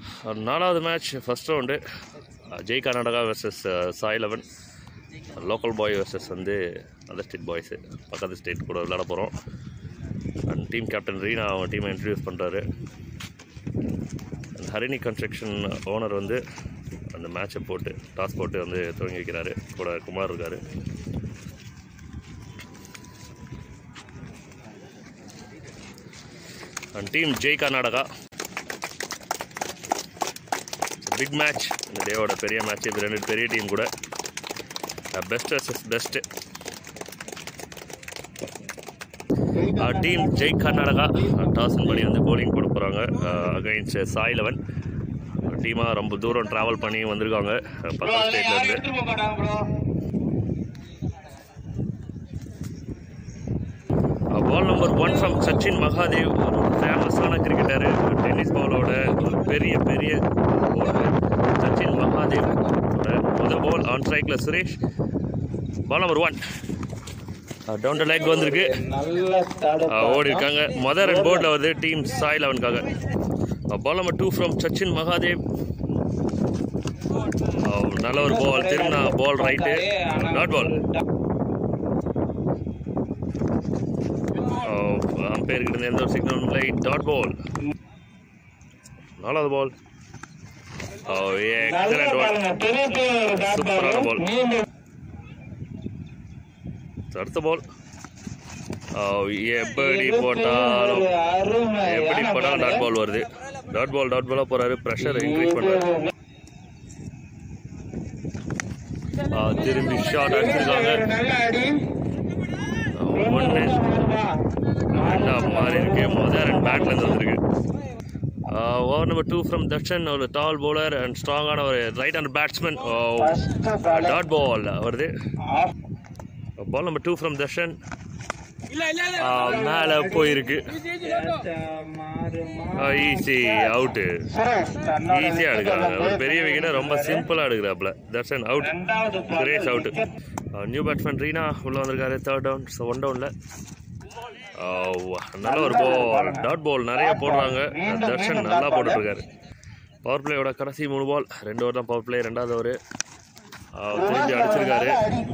நாலாவது match first round Jai Karnataka versus Sai eleven local boy versus வந்து other state boys பக்கத்து state கூட விளையாட போகிறோம் அண்ட் டீம் கேப்டன் ரீனா அவங்க டீமை இன்ட்ரடியூஸ் பண்ணுறாரு ஹரிணி கன்ஸ்ட்ரக்ஷன் ஓனர் வந்து அந்த மேட்சை போட்டு டாஸ் போட்டு வந்து துவங்கி வைக்கிறாரு கூட குமார் இருக்கார் and team Jai Karnataka big match இந்த டேவோட பெரிய மேட்ச் இது ரெண்டு பெரிய டீம் கூட best versus best team Jai Karnataka டாஸன் படி வந்து போலிங் போட போகிறாங்க அகைன்ஸ்ட் சாய் லெவன் டீமாக ரொம்ப தூரம் ட்ராவல் பண்ணி வந்திருக்காங்க பக்கத்து ஸ்டேட்லேருந்து ball number one from Sachin Mahadev ஒரு ஃபேமஸான கிரிக்கெட்டர் டென்னிஸ் பாலோட ஒரு பெரிய பெரிய bowler. சச்சின் மகாதேவ் முதல் பால் ஆன் ஸ்ட்ரைக்கில் Suresh ball number one down to like வந்திருக்கு ஆ, ஓடி இருக்காங்க மதர் அண்ட் போர்டில் வருது டீம் சாய் லெவனுக்காக ball number two from Sachin Mahadev ஆ, நல்ல ஒரு பால் திரும்பினா ball right not ball umpire கிட்ட எந்த ஒரு சிக்னல் இல்லை டாட் பால் நாலாவது பால் எக்ஸலண்ட் பால் சூப்பரான பால் அடுத்த பால் எப்படி போட்டாலும் எப்படி போட்டாலும் டாட் பால் வருது டாட் பால் டாட் பாலாக போறாரு ப்ரெஷர் இன்க்ரீஸ் பண்ணுறாரு திரும்பி ஷாட் அடிச்சிருக்காங்க ஒன்று ரெண்டாம் மாறி இருக்கு முதல் ரெண்டு பேட்ல இருந்து வந்திருக்கு over number two from Darshan ஒரு டால் bowler அண்ட் ஸ்ட்ராங்கான ஒரு right hand batsman dot ball வருது ball number two from Darshan மேலே போயிருக்கு ஈஸி அவுட்டு ஈஸியாக எடுக்கிறாங்க ஒரு பெரிய விக்கெட்டை ரொம்ப சிம்பிளாக எடுக்கிறாப்புல Darshan out Suresh out new batsman Reena உள்ள வந்திருக்காரு தேர்ட் டவுன் ஸோ ஒன் டவுனில் நல்ல ஒரு பால் டாட் பால் நிறைய போடுறாங்க தர்ஷன் நல்லா போட்டுட்ருக்காரு பவர் பிளேயோட கடைசி மூணு பால் ரெண்டு ஓவர் தான் பவர் பிளே ரெண்டாவது ஓவர் திரும்பி அடிச்சிருக்காரு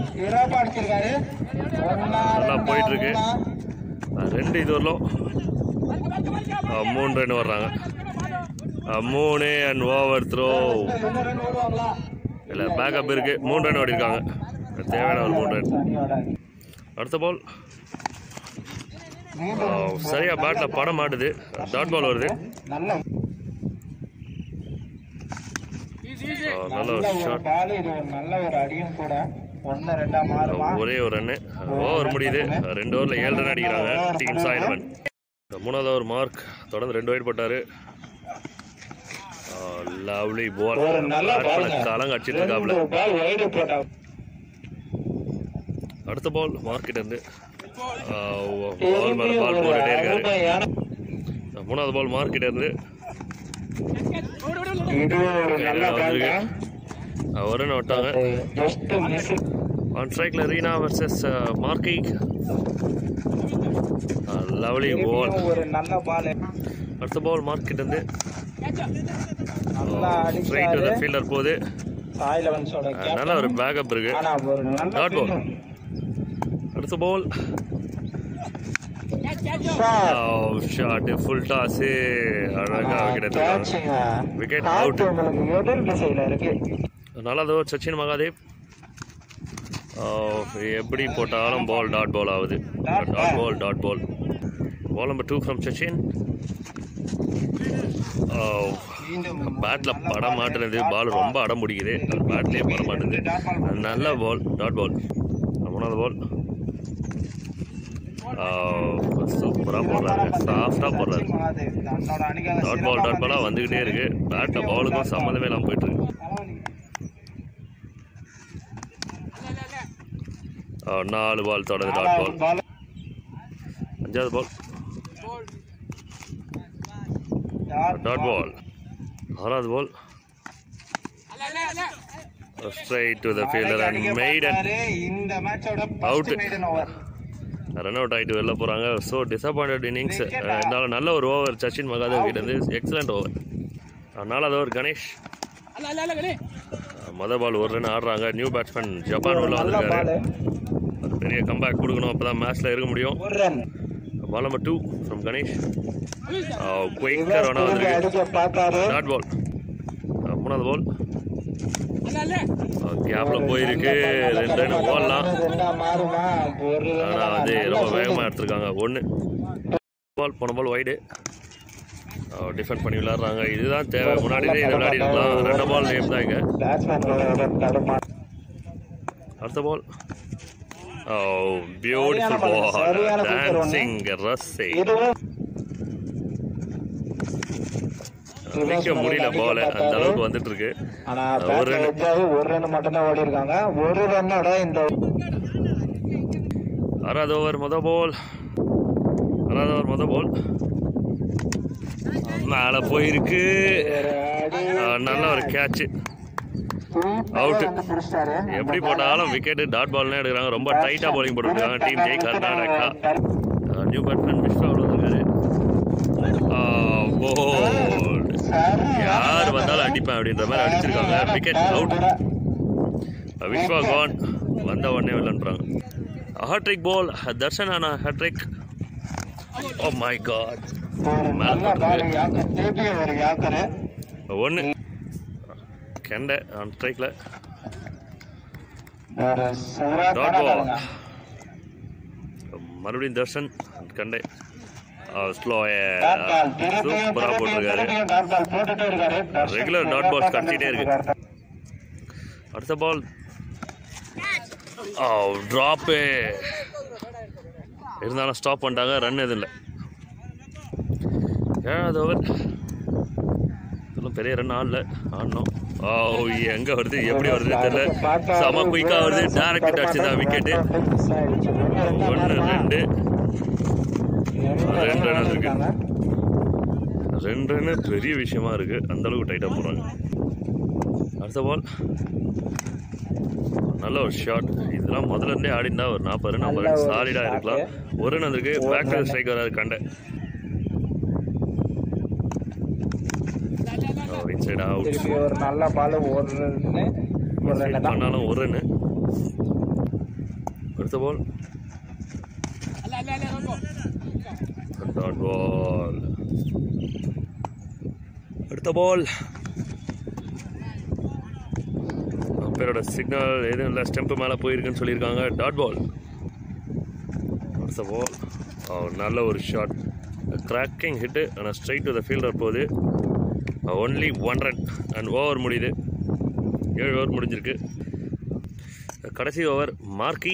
நல்லா போயிட்டு இருக்கு அஹ் ரெண்டு இது வரலும் அஹ் மூணு ரன் வர்றாங்க அஹ் மூணு அண்ட் ஓவர் த்ரோ இல்லை பேக்கப் இருக்கு மூணு ரன் ஓடிருக்காங்க தேவையான ஒரு மூணு ரன் அடுத்த பால் சரியா பேட்ல பட மாட்டுது டாட் பால் வருது அஹ் நல்ல ஒரு ஷாட் நல்ல ஒரு அடியும் கூட ஒன்னு ரெண்டா மாறுமா ஒரே ஒரு ரன்னு ஓவர் முடியுது ரெண்டு ஓவரில் ஏழு ரன் அடிக்கிறாங்க டீம் சாயிலவன் மூணாவது ஓவர் மார்க் தொடர்ந்து ரெண்டு வைட் போட்டாரு லவ்லி பால் ஒரு நல்ல ball-ங்க. கலங்க அடிச்சிட்டு இருக்காப்ல பால் வைடு போட்டா அடுத்த பால் மார்க்கிட்ட இருந்து பால் மேல பால் போட்டுட்டே இருக்காரு அருமையான மூணாவது பால் மார்க்கிட்ட இருந்து இது ஒரு நல்ல பால் வந்திருக்கு. தான் ஒரு ரன் விட்டாங்க ஜஸ்ட் மிஸ் ஆன் ஸ்ட்ரைக்ல Reena versus Marky lovely ball ஒரு நல்ல பால் அடுத்த பால் மார்க்கிட்ட இருந்து நல்லா ஸ்ட்ரைட் டு த அடிச்சாரு ஃபீல்டர் போகுது சாய் லெவன்ஸோட அஹ் நல்ல ஒரு பேக்கப் இருக்கு ஆனா ஒரு நல்ல Dot ball. fielding. அடுத்த ball Shot. Shot full toss அழகா wicket Catching. Wicket Hat out. உங்களுக்கு எதிர் திசையில இருக்கு நல்லது சச்சின் மகாதேவ் ஆஹ் எப்படி போட்டாலும் பால் டாட் பால் ஆகுது dot ball dot ball ball number two from Sachin பேட்டில் பட மாட்டேனுது பால் ரொம்ப அடம் பிடிக்குது அது பேட்லேயே பட மாட்டேங்குது நல்ல பால் டாட் பால் மூணாவது பால் சூப்பராக போடுறாரு சாஃப்டாக போடுறாரு தன்னோட அணிகளை டாட் பால் டாட் பாலாக வந்துக்கிட்டே இருக்கு பேட்டில் பாலுக்கும் சம்மந்தமே இல்லாமல் போயிட்டு இருக்கு ஆஹ் நாலு பால் தொடர்ந்து டாட் பால் பால் அஞ்சாவது பால் டாட் பால் ஆறாவது ball straight to the fielder and maiden இந்த மேட்சோட Out. First maiden over run out ஆகிட்டு வெளில போகிறாங்க ஸோ டிசப்பாயிண்டட் இன்னிங்ஸ் இருந்தாலும் நல்ல ஒரு ஓவர் சச்சின் மகாதேவ் கிட்ட இருந்து எக்ஸலண்ட் ஓவர் நாலாவது ஓவர் கணேஷ் மொதல் பால் ஒரு ரன் ஆடுறாங்க நியூ பேட்ஸ்மேன் ஜப்பான் உள்ள நல்ல வந்திருக்காரு பால் ஒரு பெரிய கம்பேக் கொடுக்கணும் அப்போ தான் மேட்ச்சில் இருக்க முடியும் ஒரு run ball number two from Ganesh quicker ஒன்றா வந்திருக்கு அடிக்க பார்த்தாரு டாட் பால் மூணாவது பால் கேப்பில் போயிருக்கு ரெண்டு ரன் ஓடலாம் ரெண்டா மாறுமா ஒரு run ஆனால் தான். வந்து நல்ல ரொம்ப fielding. வேகமாக எடுத்திருக்காங்க ஒன்று பால் போன பால் வைடு டிஃபெண்ட் பண்ணி விளாட்றாங்க இதுதான் தேவை முன்னாடியே இதை விளையாடி இருக்கலாம் ரெண்டு பால் நேம் தான் இங்கே Batsman களோட தடுமாறு. அடுத்த பால் ஓ பியூட்டிஃபுல் சரியான ball, பால் சரியான pitcher ஒண்ணு. டான்சிங் ரஸ்ஸை இதுவும் நிற்க முடியல பால் அந்த அளவுக்கு வந்துட்டு இருக்கு ஆனா ஒரு பேட்ல run. வச்சாவே ஒரு ரன் மட்டும் தான் ஓடி இருக்காங்க ஒரு ரன்னோட இந்த ஆறாவது ஓவர் மொதல் பால் ஆறாவது ஓவர் மொதல் பால் மேலே போயிருக்கு ஒரு அடி ஆ, நல்ல ஒரு கேட்ச் சூப்பரா Out. வந்து பிடிச்சிட்டாரு. எப்படி போட்டாலும் விக்கெட் டாட் பால்னே எடுக்கிறாங்க ரொம்ப டைட்டாக bowling போட்டுருக்காங்க team Jai Karnataka new batsman Viswa அவ்வளோ இருக்காரு போல் யார் வந்தாலும் அடிப்பேன் அப்படின்ற மாதிரி அடிச்சிருக்காங்க விக்கெட் அவுட் விஸ்வா கான் வந்த உடனே விளையாண்டுறாங்க ஹாட்ரிக் பால் தர்ஷன் ஆனா ஹாட்ரிக் ஓ மை காட் ஒரு நல்ல பால் யாக்கர் திருப்பி ஒரு யாக்கரு ஒன்று கெண்டை ஆன் ஸ்ட்ரைக்கில் ஒரு சுறா டாட் பால் கணக்காரங்க. மறுபடியும் தர்ஷன் கண்டே ஸ்லோ டாட் பால் திருப்பியும் சூப்பராக திருப்பியும் போட்டிருக்காரு திருப்பியும் டாட் பால் போட்டுட்டே இருக்காரு தர்ஷன் Regular dot balls கடத்திட்டே இருக்கு. அடுத்த பால் ட்ராப்பு இருந்தாலும் ஸ்டாப் பண்ணிட்டாங்க ரன் எதுவும் இல்லை ஏழாவது ஓவர் இதெல்லாம் பெரிய ரன் ஆடல ஆடணும் ஓ எங்கே வருது எப்படி வருது தெரியல செம குயிக்காக வருது டேரக்ட் அடிச்சு தான் விக்கெட்டு ஒன்று ரெண்டு ரெண்டு run இருக்கு. ரெண்டு ரன்னு பெரிய விஷயமா இருக்கு அந்த அளவுக்கு டைட்டாக போடுறாங்க அடுத்த பால் நல்ல ஒரு ஷாட் இதெல்லாம் முதல்ல இருந்தே ஆடிந்தா ஒரு நாற்பது ரன் ஐம்பது ரன் சாலிடாக இருக்கலாம் ஒரு ரன் வந்திருக்கு பேக் டு ஸ்ட்ரைக் வராது கண்டை இன்சைட் அவுட் திருப்பி ஒரு நல்ல பால் ஒரு ரன்னு ஒரு ரன் தான் பண்ணாலும் ஒரு ரன் அடுத்த பால் டாட் பால் அடுத்த பால் பேரோட சிக்னல் எதுவும் இல்லை ஸ்டெம்பு மேலே போயிருக்குன்னு சொல்லியிருக்காங்க டாட் பால் அடுத்த பால் நல்ல ஒரு ஷாட் கிராக்கிங் ஹிட்டு ஆனால் ஸ்ட்ரைட் டு த ஃபீல்டர் போகுது only one run and over முடியுது ஏழு ஓவர் முடிஞ்சிருக்கு கடைசி ஓவர் மார்க்கி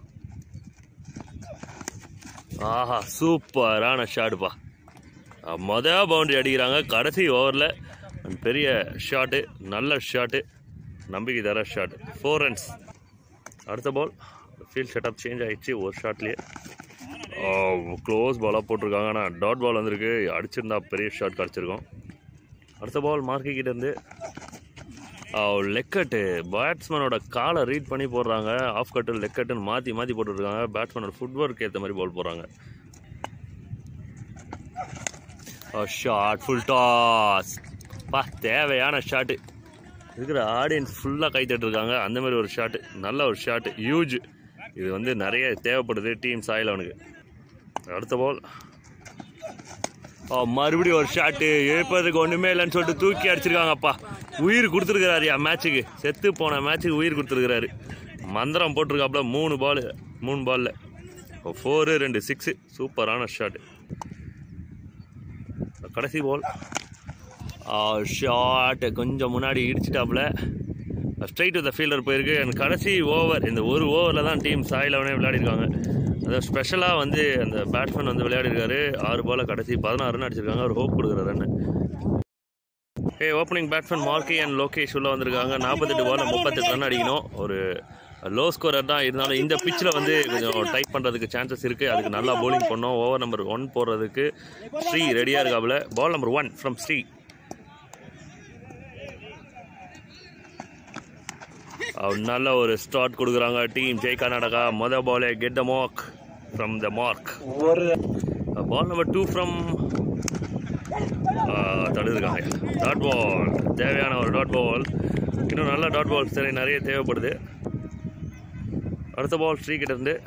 ஆஹா சூப்பரான ஷாட்டுப்பா மொதல் பவுண்டரி அடிக்கிறாங்க கடைசி ஓவரில் பெரிய ஷாட்டு நல்ல ஷாட்டு நம்பிக்கை தர ஷாட் ஃபோர் ரன்ஸ் அடுத்த பால் ஃபீல்ட் செட்டப் சேஞ்ச் ஆயிடுச்சு ஒரு ஷாட்லேயே க்ளோஸ் பாலாக போட்டிருக்காங்க ஆனால் டாட் பால் வந்திருக்கு அடிச்சிருந்தா பெரிய ஷாட் கிடச்சிருக்கும் அடுத்த பால் மார்க்கி கிட்ட இருந்து லெக்கட்டு பேட்ஸ்மேனோட காலை ரீட் பண்ணி போடுறாங்க ஆஃப் கட்டு லெக்கட்டுன்னு மாற்றி மாற்றி போட்டுருக்காங்க பேட்ஸ்மேனோட ஃபுட் ஒர்க் ஏற்ற மாதிரி பால் போடுறாங்க ஷாட் ஃபுல் டாஸ் பா தேவையான ஷாட்டு இருக்கிற ஆடியன்ஸ் ஃபுல்லாக கை தட்டிருக்காங்க அந்த மாதிரி ஒரு ஷாட்டு நல்ல ஒரு ஷாட்டு ஹியூஜ் இது வந்து நிறைய தேவைப்படுது டீம் சாயில் அவனுக்கு அடுத்த பால் மறுபடியும் ஒரு ஷாட்டு எழுப்பதுக்கு ஒன்றுமே இல்லைன்னு சொல்லிட்டு தூக்கி அடிச்சிருக்காங்கப்பா உயிர் கொடுத்துருக்கிறாருயா மேட்ச்சுக்கு செத்து போன மேட்ச்சுக்கு உயிர் கொடுத்துருக்கிறாரு மந்திரம் போட்டிருக்காப்புல மூணு பால் மூணு பாலில் ஃபோரு ரெண்டு சிக்ஸு சூப்பரான ஷாட்டு கடைசி பால் ஷாட் கொஞ்சம் முன்னாடி இடிச்சிட்டாப்புல ஸ்ட்ரைட் டு த ஃபீல்டர் போயிருக்கு அண்ட் கடைசி ஓவர் இந்த ஒரு ஓவரில் தான் டீம் சாய் லெவனே விளையாடிருக்காங்க அதாவது ஸ்பெஷலாக வந்து அந்த பேட்ஸ்மேன் வந்து விளையாடிருக்காரு ஆறு பால் கடைசி பதினாறு ரன் அடிச்சிருக்காங்க ஒரு ஹோப் கொடுக்குற run a opening batsman Marky and Lokesh உள்ள வந்திருக்காங்க நாற்பத்தெட்டு பால் முப்பத்தெட்டு ரன் அடிக்கணும் ஒரு லோ ஸ்கோரர் தான் இருந்தாலும் இந்த பிச்சில் வந்து கொஞ்சம் டைப் பண்ணுறதுக்கு சான்சஸ் இருக்குது அதுக்கு நல்லா bowling பண்ணோம் ஓவர் நம்பர் ஒன் போடுறதுக்கு ஸ்ரீ ரெடியாக இருக்காப்புல ball number one from Sri அவர் நல்ல ஒரு ஸ்டார்ட் கொடுக்குறாங்க டீம் ஜெய் கர்நாடகா மொதல் பாலே get the mark from the mark ஒரு பால் நம்பர் டூ ஃப்ரம் தடுத்துருக்காங்க டாட் பால் தேவையான ஒரு டாட் பால் இன்னும் நல்ல டாட் பால் சரி நிறைய தேவைப்படுது அடுத்த பால் ஸ்ரீ கிட்ட இருந்து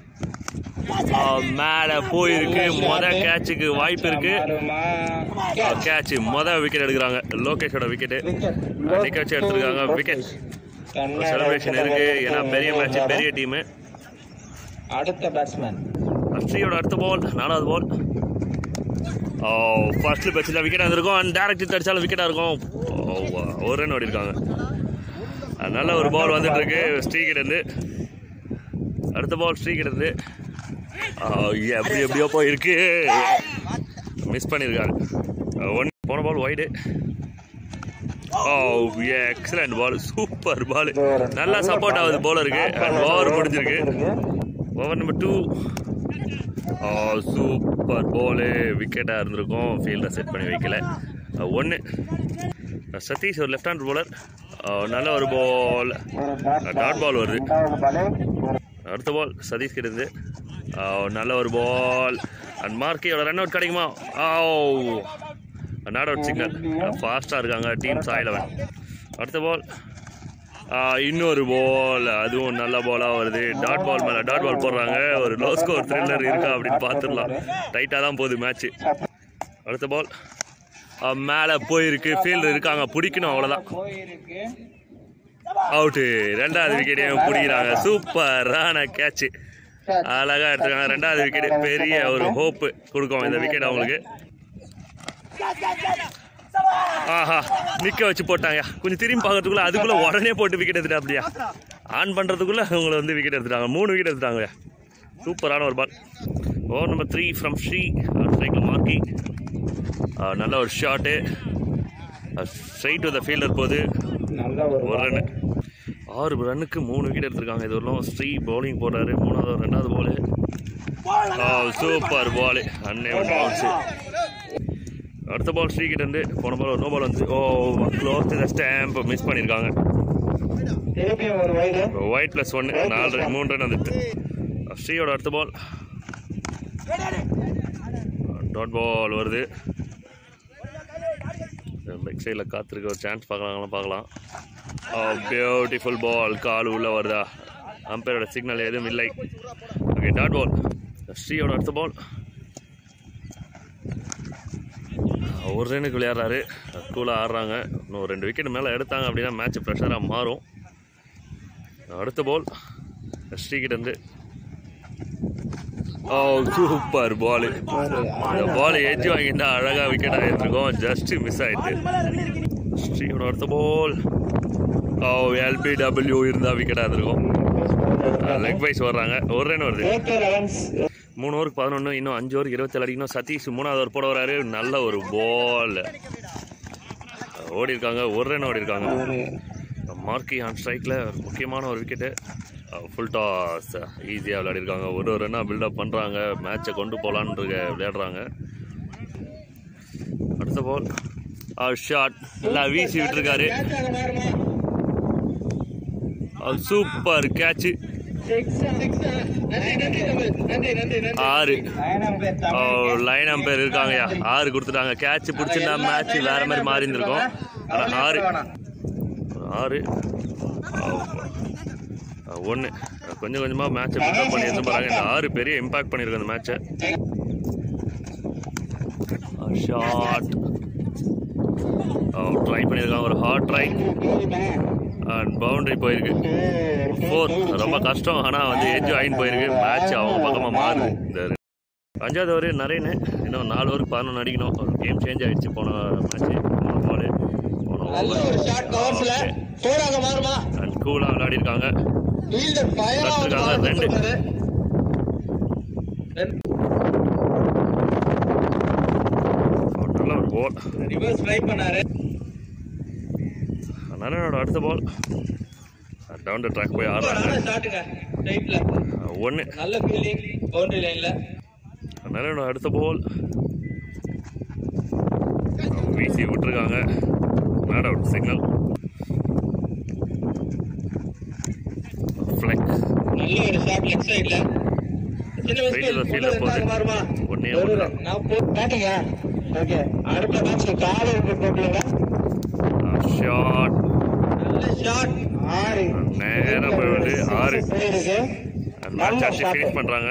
மேலே போயிருக்கு மொத கேட்சுக்கு வாய்ப்பு இருக்கு மாறுமா கேட்ச் மொத விக்கெட் எடுக்கிறாங்க லோகேஷோட விக்கெட் நிக்க வச்சு எடுத்துருக்காங்க விக்கெட் செலிப்ரேஷன் இருக்கு ஏன்னா பெரிய மேட்ச் பெரிய டீமு அடுத்த பேட்ஸ்மேன் ஸ்ரீயோட அடுத்த பால் நாலாவது பால் ஓ ஃபர்ஸ்ட் பேட்சில் விக்கெட் வந்திருக்கும் அண்ட் டேரக்ட் அடிச்சாலும் விக்கெட்டாக இருக்கும் ஓ, ஒரு ரன் ஓடி இருக்காங்க அஹ் நல்ல ஒரு பால் வந்துட்டு இருக்கு ஸ்ரீகிட்ட இருந்து அடுத்த பால் ஸ்ரீகிட்ட இருந்து அஹ் எப்படி எப்படியோ போயிருக்கு மிஸ் பண்ணியிருக்காங்க ஒன் போன பால் வைடு ஓ எக்ஸலண்ட் பால் சூப்பர் பால் நல்லா சப்போர்ட் ஆகுது பவுலருக்கு அண்ட் ஓவர் முடிஞ்சிருக்கு over number two super ball விக்கெட்டாக இருந்திருக்கும் ஃபீல்டை செட் பண்ணி வைக்கல ஒன்று சதீஷ் ஒரு லெஃப்ட் ஹேண்ட் bowler நல்ல ஒரு பால் டாட் பால் வருது அடுத்த பால் சதீஷ் கிட்ட இருந்து அஹ், நல்ல ஒரு பால் அண்ட் மார்க்கியோட ரன் அவுட் கிடைக்குமா ஓ நாட் அவுட் சிக்னல் ஃபாஸ்ட்டாக இருக்காங்க டீம் சாய் லெவன் அடுத்த பால் இன்னொரு பால் அதுவும் நல்ல பாலாக வருது டாட் பால் மேலே டாட் பால் போடுறாங்க ஒரு லோ ஸ்கோர் த்ரில்லர் இருக்கா அப்படின்னு பார்த்துடலாம் டைட்டாக தான் போகுது மேட்ச்சு அடுத்த பால் மேலே போயிருக்கு ஃபீல்டு இருக்காங்க பிடிக்கணும் அவ்வளோதான் போயிருக்கு அவுட்டு ரெண்டாவது விக்கெட்டையும் பிடிக்கிறாங்க சூப்பரான கேட்ச் அழகா எடுத்துருக்காங்க ரெண்டாவது விக்கெட் பெரிய ஒரு ஹோப்பு கொடுக்கும் இந்த விக்கெட் அவங்களுக்கு ஆஹா நிக்க வச்சு போட்டாங்க கொஞ்சம் திரும்பி பார்க்கறதுக்குள்ள அதுக்குள்ள உடனே போட்டு விக்கெட் எடுத்துட்டா அப்படியா ஆன் பண்றதுக்குள்ள அவங்கள வந்து விக்கெட் எடுத்துட்டாங்க மூணு விக்கெட் எடுத்துட்டாங்க சூப்பரான ஒரு ball over number three from Sri cycle Marky நல்ல ஒரு shot straight to the fielder போகுது நல்ல ஒரு ஒரு ரன்னு ஆறு ரன்னுக்கு மூணு விக்கெட் எடுத்திருக்காங்க இது வரலாம் ஸ்ரீ பவுலிங் போடுறாரு மூணாவது ரெண்டாவது பாலு சூப்பர் பால் அண்ணே ஒன் பவுன்ஸு அடுத்த பால் ஸ்ரீ கிட்ட இருந்து போன பால் நோ பால் வந்து ஓ க்ளோஸ் த ஸ்டாம்ப் மிஸ் பண்ணியிருக்காங்க திருப்பியும் ஒரு வைடு ஒயிட் ப்ளஸ் ஒன்று நாலு ரன் மூணு ரன் வந்துட்டு ஸ்ரீயோட அடுத்த பால் டாட் பால் வருது லெக் சைடில் காத்திருக்க ஒரு சான்ஸ் பார்க்கலாங்களா பார்க்கலாம் பியூட்டிஃபுல் பால் கால் உள்ளே வருதா அம்பையரோட சிக்னல் எதுவும் இல்லை ஓகே டாட் பால் ஸ்ரீயோட அடுத்த பால் ஒரு ரனுக்கு விளையாடுறாரு கூலாக ஆடுறாங்க இன்னும் ரெண்டு விக்கெட் மேலே எடுத்தாங்க அப்படின்னா மேட்ச் ப்ரெஷராக மாறும் அடுத்த பால் ஸ்ரீகிட்ட இருந்து ஓ சூப்பர் பால் இந்த பால் ஏற்றி வாங்கியிருந்தா அழகாக விக்கெட் ஆகிருக்கும் ஜஸ்ட் மிஸ் ஆயிட்டு ஸ்ரீயோட அடுத்த பால் ஓ எல்பிடபிள்யூ இருந்தால் விக்கெட் ஆகிருக்கும் லெக் வைஸ் வர்றாங்க ஒரு ரன் வருது மூணு ஓவருக்கு பதினொன்று இன்னும் அஞ்சு ஓவருக்கு இருபத்தேழு அடிக்கணும் சதீஷ் மூணாவது ஓவர் போட வராரு நல்ல ஒரு பால் ஓடி இருக்காங்க ஒரு ரன் ஓடி இருக்காங்க மார்க்கி ஆன் ஸ்ட்ரைக்கில் முக்கியமான ஒரு விக்கெட்டு ஃபுல் டாஸ் ஈஸியாக விளையாடிருக்காங்க ஒரு ஒரு ரன்னாக பில்டப் பண்ணுறாங்க மேட்சை கொண்டு போகலான்னு விளையாடுறாங்க அடுத்த பால் ஷாட் நல்லா வீசி விட்டுருக்காரு சூப்பர் கேட்ச் ஆறு லைன் அம்பையர் இருக்காங்கய்யா ஆறு கொடுத்துட்டாங்க கேட்ச் பிடிச்சிருந்தா மேட்ச் வேற மாதிரி மாறி இருந்திருக்கும் ஆனால் ஆறு ஆறு ஒன்று கொஞ்சம் கொஞ்சமாக மேட்சை பிக்கப் பண்ணி எடுத்து போகிறாங்க இந்த ஆறு பெரிய இம்பாக்ட் பண்ணியிருக்கு அந்த மேட்சை ஷார்ட் ட்ரை பண்ணியிருக்காங்க ஒரு ஹார்ட் ட்ரை அண்ட் பவுண்டரி போயிருக்கு ஃபோர் ரொம்ப கஷ்டம் ஆனால் வந்து எஜ் ஆயின் போயிருக்கு மேட்ச் அவங்க பக்கமாக மாறுது இந்த ரெண்டு. அஞ்சாவது ஓவர் நரேனு இன்னும் நாலு ஓவருக்கு பதினொன்று அடிக்கணும் ஒரு கேம் சேஞ்ச் ஆயிடுச்சு போன மேட்ச் போன பால் போன நல்ல ஒரு ஷாட் கவர்ஸ்ல போராக மாறுமா அண்ட் கூலாக விளையாடிருக்காங்க ஃபீல்டர் பயமா வந்து கத்துருக்காங்க, பால் ரெண்டு. கொடுத்தாரு. நல்ல ஒரு பால் ரிவர்ஸ் ட்ரை பண்ணாரு நரேனோட அடுத்த பால் டவுன் த ட்ராக் போய் ஆடுறாங்க நல்ல ஷாட்டுங்க ரைட்ல ஒன்று நல்ல ஃபீல்டிங் பவுண்டரி லைன்ல நரேனோட அடுத்த பால் வீசி விட்டுருக்காங்க நாட் அவுட் சிக்னல் ஃப்ளெக் நல்ல ஒரு ஷாட் லெஃப்ட் சைடுல சின்ன Right to the fielder வயசுல போகுது. மாறுமா ஒன்னே ஒரு ஒன்று run. நான் போ பாத்தீங்க ஓகே அடுத்த மேட்ச் காலை போட்டுங்க ஷாட் நல்ல ஷாட் ஆறு நேரா போய் விழுது. ஆறு. போயிருக்கு மேட்ச் ஆச்சு ஃபினிஷ் பண்ணுறாங்க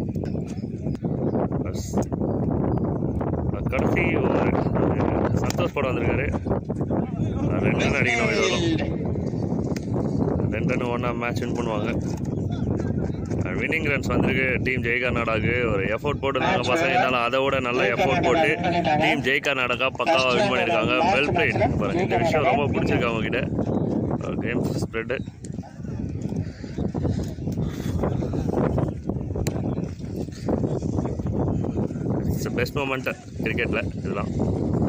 கடைசி ஒரு சந்தோஷ் படம் வந்திருக்காரு அது ரெண்டு ரன் அடிக்கணும் இது வரும் ரெண்டு ரன் ஒன்றா மேட்ச் வின் பண்ணுவாங்க வின்னிங் ரன்ஸ் வந்திருக்கு டீம் ஜெய் கர்நாடகாவுக்கு ஒரு எஃபோர்ட் போட்டுருக்காங்க பசங்க இருந்தாலும் அதை விட நல்ல எஃபோர்ட் போட்டு டீம் ஜெய் கர்நாடகா பக்காவாக வின் பண்ணியிருக்காங்க வெல் பிளேட் பாருங்க இந்த விஷயம் ரொம்ப பிடிச்சிருக்கு அவங்க கிட்ட game spread it's best moment கிரிக்கெட்டில் இதெல்லாம்